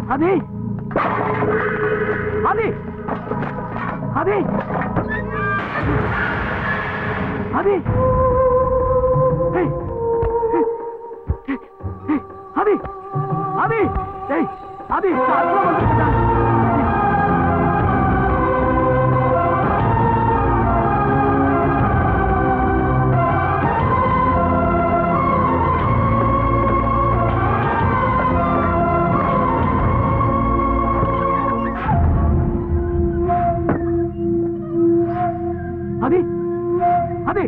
ஆதி ஆதி ஆதி ஆதி ஏய். ஏய், ஏய், ஆதி ஆதி ஏய் ஆதி அசுரம் வந்துருச்சுடா. ஆதி ஆதி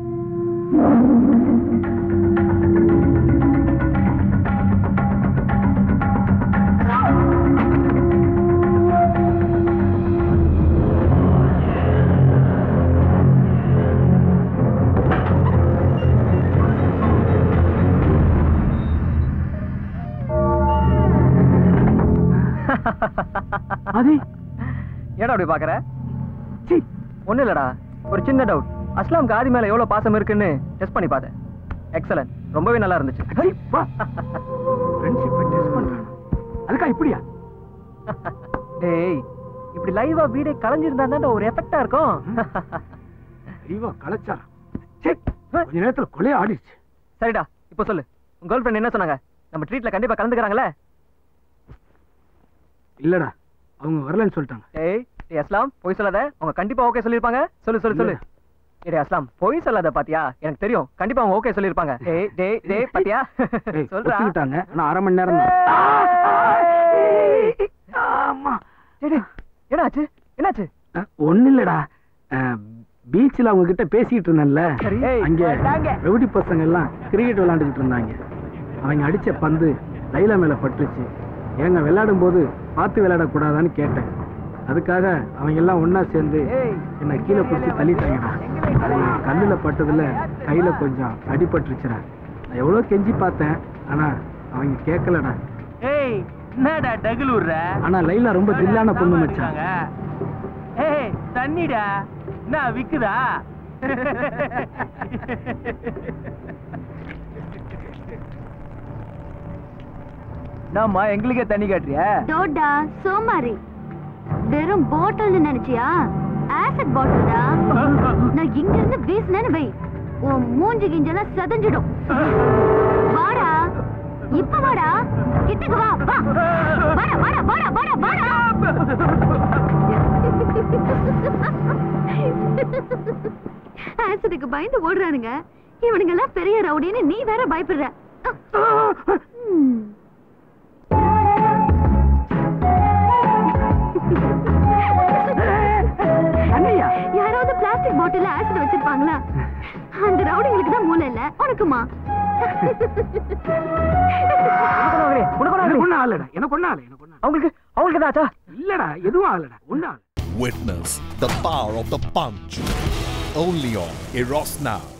ஆதி ஏடா அப்படி பாக்குற சீ ஒண்ணும் இல்லடா ஒரு சின்ன டவுட் அஸ்லாம்க்கு ஆதி மேல எவ்வளவு பாசம் இருக்குன்னு டெஸ்ட் பண்ணி பார்த்தேன் எக்ஸலன்ட் ரொம்பவே நல்லா இருந்துச்சு சீ, வா ஃப்ரெண்ட்ஷிப்பை டெஸ்ட் பண்றானா அதுக்கா இப்படியா டேய் இப்படி லைவா வீடே கலைஞ்சிருந்தா தான் ஒரு எஃபெக்டா இருக்கும் தெளிவா கலைச்சாரா சே கொஞ்ச நேரத்துல கொலையே ஆடிடுச்சு சரிடா இப்போ சொல்லு உங்க கேர்ள் ஃப்ரெண்ட் என்ன சொன்னாங்க நம்ம ட்ரீட்ல கண்டிப்பா கலந்துக்கிறாங்களே இல்லடா அவங்க வரலன்னு சொல்லிட்டாங்க டேய் டேய் அஸ்லாம் பொய் சொல்லாத அவங்க கண்டிப்பா ஓகே சொல்லிருப்பாங்க சொல்லு சொல்லு சொல்லு இல்ல. டேய் அஸ்லாம் பொய் சொல்லாத பாத்தியா எனக்கு தெரியும் கண்டிப்பா அவங்க ஓகே சொல்லிருப்பாங்க டேய் டேய் டேய் பாத்தியா ஏய், சொல்றா ஒத்துக்கிட்டாங்க ஆனா அரை மணி நேரம் தான் ஆமா டேய், டேய், என்னாச்சு என்னாச்சு ஒண்ணு இல்லடா பீச்ல அவங்க கிட்ட பேசிட்டு இருந்தேன்ல சரி. அங்க வந்துட்டாங்க. ரவுடி பசங்க எல்லாம் கிரிக்கெட் விளையாண்டுகிட்டு இருந்தாங்க அவங்க அடிச்ச பந்து லைலா மேல பட்டுச்சு ஏங்க விளையாடும் போது பார்த்து விளையாடக்கூடாதான்னு கேட்டேன் அதுக்காக அவங்க எல்லாம் ஒண்ணா சேர்ந்து ஏய். என்ன கீழே பிடிச்சி தள்ளிட்டாங்கடா அது என் கண்ணுல பட்டதுல கையில கொஞ்சம் அடிபட்டுருச்சுடா நான் எவ்வளவு கெஞ்சி பார்த்தேன் ஆனா அவங்க கேட்கலடா ஏய் என்னடா டகுல் விடுற ஆனா லைலா ரொம்ப தில்லான பொண்ணு மச்சான் ஏய் தண்ணிடா என்ன விக்குதா நாமா எங்களுக்கே தண்ணி காட்டுறியா டோடா சோமாரி வெறும் பாட்டில்னு நினைச்சியா ஆசிட் பாட்டில்டா நான் இங்க இருந்து வீசினேன்னு வை உன் மூஞ்சி கிஞ்செல்லாம் செதஞ்சிடும் வாடா இப்ப வாடா கிட்டக்கு வா வா வாடா வாடா வாடா வாடா வாடா ஆசிடுக்கு பயந்து ஓடுறானுங்க இவனுங்க எல்லாம் பெரிய ரவுடின்னு நீ வேற பயப்படுற ம். அண்ணையா யாராவது பிளாஸ்டிக் பாட்டில ஆசிட் வச்சிருப்பாங்களா அந்த ரவுடிங்களுக்கு தான் மூளை இல்ல உனக்குமா உனக்கு ஒண்ணும் எனக்கு ஆகலையே? ஒண்ணும் ஆகலடா எனக்கு ஒண்ணும் ஆகல எனக்கு ஒண்ணும் ஆகல. அவங்களுக்கு அவங்களுக்கு ஏதாச்சா இல்லடா எதுவும் ஆகலடா ஒண்ணும் ஆகல Witness the power of the punch. Only on Eros Now.